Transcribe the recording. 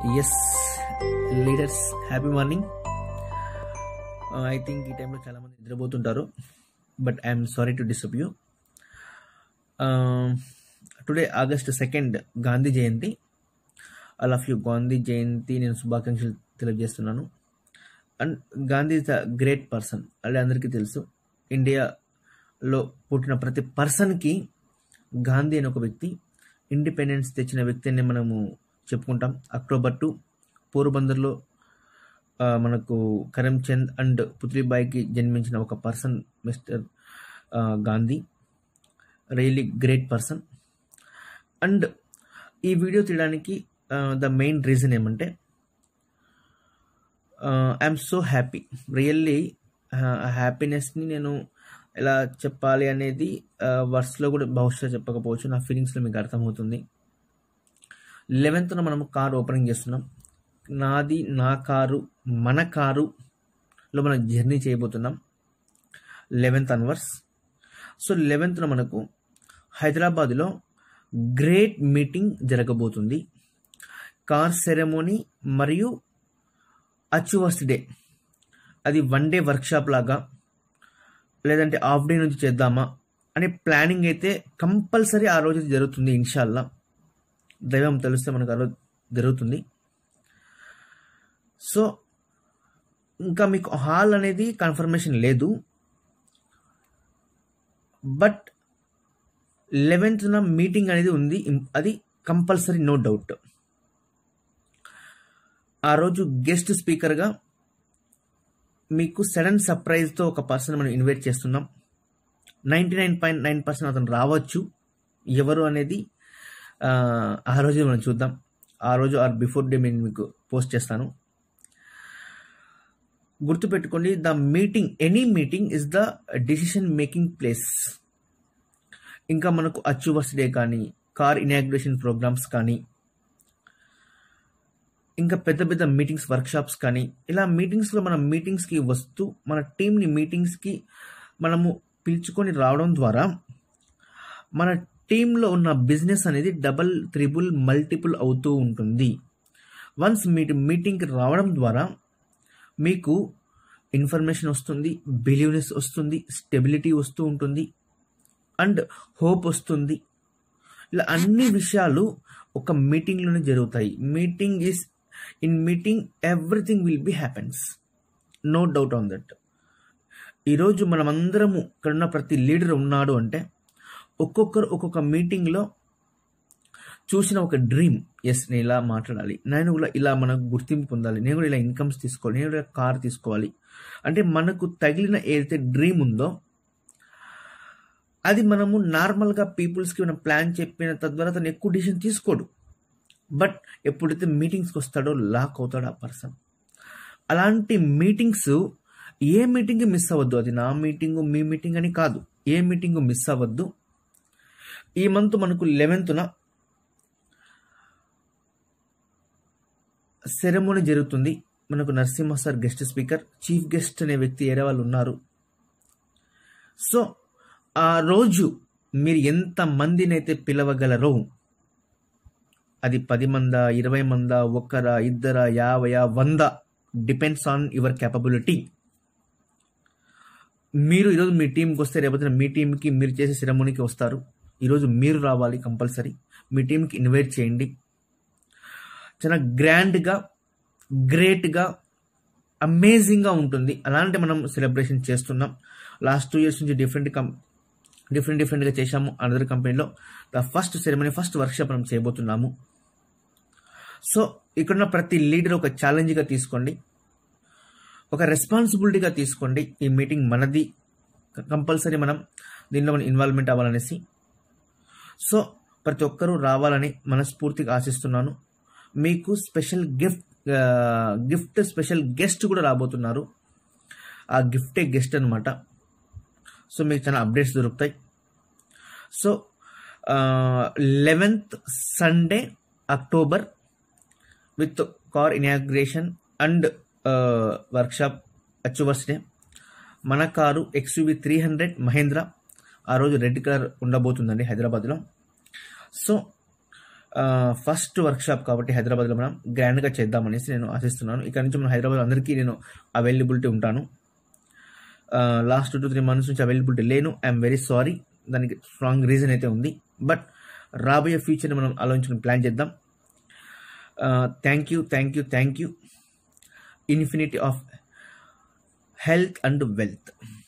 yes leaders happy morning I think ఈ టైంలో చాలామంది నిద్రపోతుంటారు but I'm sorry to disturb you today August second Gandhi Jayanti all of you Gandhi Jayanti నేను శుభాకాంక్షలు తెలియజేస్తున్నాను and Gandhi is a great person అది అందరికీ తెలుసు ఇండియాలో పుట్టిన ప్రతి పర్సన్కి గాంధీ అనే ఒక వ్యక్తి ఇండిపెండెన్స్ తెచ్చిన వ్యక్తి అని మనము చెప్పుకుంటాం అక్టోబర్ టూ పోర్బందర్లో ఆ, మనకు కరమ్చంద్ అండ్ పుత్లిబాయికి జన్మించిన ఒక person mister ah, Gandhi really great person and ఈ వీడియో తీయడానికి ద మెయిన్ రీజన్ ఏమంటే ఐఎమ్ సో హ్యాపీ రియల్లీ హ్యాపీనెస్ని నేను ఎలా చెప్పాలి అనేది వర్డ్స్లో కూడా బహుశా చెప్పకపోవచ్చు నా ఫీలింగ్స్లో మీకు అర్థమవుతుంది లెవెన్త్న మనం కార్ ఓపెనింగ్ చేస్తున్నాం నాది నా కారు మన కారులో మనం జర్నీ చేయబోతున్నాం లెవెన్త్ అన్వర్స్ సో లెవెన్త్న మనకు హైదరాబాద్లో గ్రేట్ మీటింగ్ జరగబోతుంది కార్ సెరమోనీ మరియు అచ్యువర్స్ డే అది వన్ డే వర్క్షాప్ లాగా లేదంటే హాఫ్ డే నుంచి చేద్దామా అనే ప్లానింగ్ అయితే కంపల్సరీ ఆ రోజు జరుగుతుంది ఇన్షాల్లా దైవం తెలిస్తే మనకు ఆ రోజు జరుగుతుంది సో ఇంకా మీకు హాల్ అనేది కన్ఫర్మేషన్ లేదు బట్ లెవెన్త్న మీటింగ్ అనేది ఉంది ఇం- అది కంపల్సరీ నో డౌట్ ఆ రోజు గెస్ట్ స్పీకర్గా మీకు సడన్ సర్ప్రైజ్తో ఒక పర్సన్ మనం ఇన్వైట్ చేస్తున్నాం ninety nine point nine percent అతను రావచ్చు ఎవరు అనేది ఆ, ఆ రోజు మనం చూద్దాం ఆ రోజు ఆర్ బిఫోర్ డే నేను మీకు పోస్ట్ చేస్తాను గుర్తుపెట్టుకోండి the meeting any meeting is the decision making place ఇంకా మనకు అచ్యూవర్స్ డే కానీ కార్ ఇనాగ్రేషన్ ప్రోగ్రామ్స్ కానీ ఇంకా పెద్ద పెద్ద మీటింగ్స్ వర్క్షాప్స్ కానీ ఇలా మీటింగ్స్లో మన మీటింగ్స్కి వస్తూ మన టీంని మీటింగ్స్కి మనము పిలుచుకొని రావడం ద్వారా మన టీంలో ఉన్న బిజినెస్ అనేది డబల్ త్రిబుల్ మల్టిపుల్ అవుతూ ఉంటుంది వన్స్ మీట్ మీటింగ్కి రావడం ద్వారా మీకు ఇన్ఫర్మేషన్ వస్తుంది బిలీవ్నెస్ వస్తుంది స్టెబిలిటీ వస్తూ ఉంటుంది అండ్ హోప్ వస్తుంది ఇలా అన్ని విషయాలు ఒక మీటింగ్లోనే జరుగుతాయి meeting is in meeting everything will be happens no doubt on that ఈరోజు మనమందరము ఇక్కడ ఉన్న ప్రతి లీడర్ ఉన్నాడు అంటే ఒక్కొక్కరు ఒక్కొక్క మీటింగ్లో చూసిన ఒక డ్రీమ్ ఎస్ నేను ఇలా మాట్లాడాలి నేను కూడా ఇలా మనకు గుర్తింపు పొందాలి నేను కూడా ఇలా ఇన్కమ్స్ తీసుకోవాలి నేను కూడా కార్ తీసుకోవాలి అంటే మనకు తగిలిన ఏదైతే డ్రీమ్ ఉందో అది మనము నార్మల్గా పీపుల్స్కి మనం ప్లాన్ చెప్పిన తద్వారా తను ఎక్కువ డిసిషన్ తీసుకోడు బట్ ఎప్పుడైతే మీటింగ్స్కి వస్తాడో లాక్ అవుతాడు ఆ పర్సన్ అలాంటి మీటింగ్స్ ఏ మీటింగ్ మిస్ అవ్వద్దు అది నా మీటింగు మీ మీటింగ్ అని కాదు ఏ మీటింగ్ మిస్ అవ్వద్దు ఈ మంత్ మనకు లెవెన్త్న సెరమోనీ జరుగుతుంది మనకు Narasimha sir guest speaker chief guest అనే వ్యక్తి ఏరే వాళ్ళు ఉన్నారు సో ఆ రోజు మీరు ఎంత మందినైతే పిలవగలరో అది పది మందా ఇరవై మందా ఒక్కరా ఇద్దరా యాభయా వంద డిపెండ్స్ ఆన్ యువర్ క్యాపబిలిటీ మీరు ఈరోజు మీ టీంకి వస్తే రేపొద్దున మీ టీంకి మీరు చేసే సెరమోనీకి వస్తారు ఈరోజు మీరు రావాలి కంపల్సరీ మీ టీంకి ఇన్వైట్ చేయండి చాలా గ్రాండ్గా గ్రేట్గా అమేజింగ్గా ఉంటుంది అలాంటి మనం సెలబ్రేషన్ చేస్తున్నాం లాస్ట్ టూ ఇయర్స్ నుంచి డిఫరెంట్ కం డిఫరెంట్ డిఫరెంట్గా చేశాము అనదర్ కంపెనీలో the first ceremony first workshop మనం చేయబోతున్నాము సో ఇక్కడున్న ప్రతి లీడర్ ఒక ఛాలెంజ్గా తీసుకోండి ఒక రెస్పాన్సిబిలిటీగా తీసుకోండి ఈ మీటింగ్ మనది కంపల్సరీ మనం దీనిలో మనం ఇన్వాల్వ్మెంట్ అవ్వాలనేసి సో ప్రతి ఒక్కరూ రావాలని మనస్ఫూర్తిగా ఆశిస్తున్నాను మీకు special gift gift special guest కూడా రాబోతున్నారు ఆ గిఫ్టే గెస్ట్ అనమాట సో మీకు చాలా అప్డేట్స్ దొరుకుతాయి so eleventh Sunday October with car inauguration and workshop achievers day మన car XUV three hundred Mahindra ఆ రోజు రెడ్ కలర్ ఉండబోతుందండి హైదరాబాద్లో సో ఫస్ట్ వర్క్షాప్ కాబట్టి హైదరాబాద్లో మనం గ్రాండ్గా చేద్దామనేసి నేను ఆశిస్తున్నాను ఇక్కడ నుంచి మనం హైదరాబాద్ అందరికీ నేను అవైలబిలిటీ ఉంటాను last two to three months నుంచి అవైలబిలిటీ లేను ఐఎమ్ వెరీ సారీ దానికి స్ట్రాంగ్ రీజన్ అయితే ఉంది బట్ రాబోయే ఫ్యూచర్ని మనం ఆలోచించుకుని ప్లాన్ చేద్దాం thank you thank you thank you infinity of health and wealth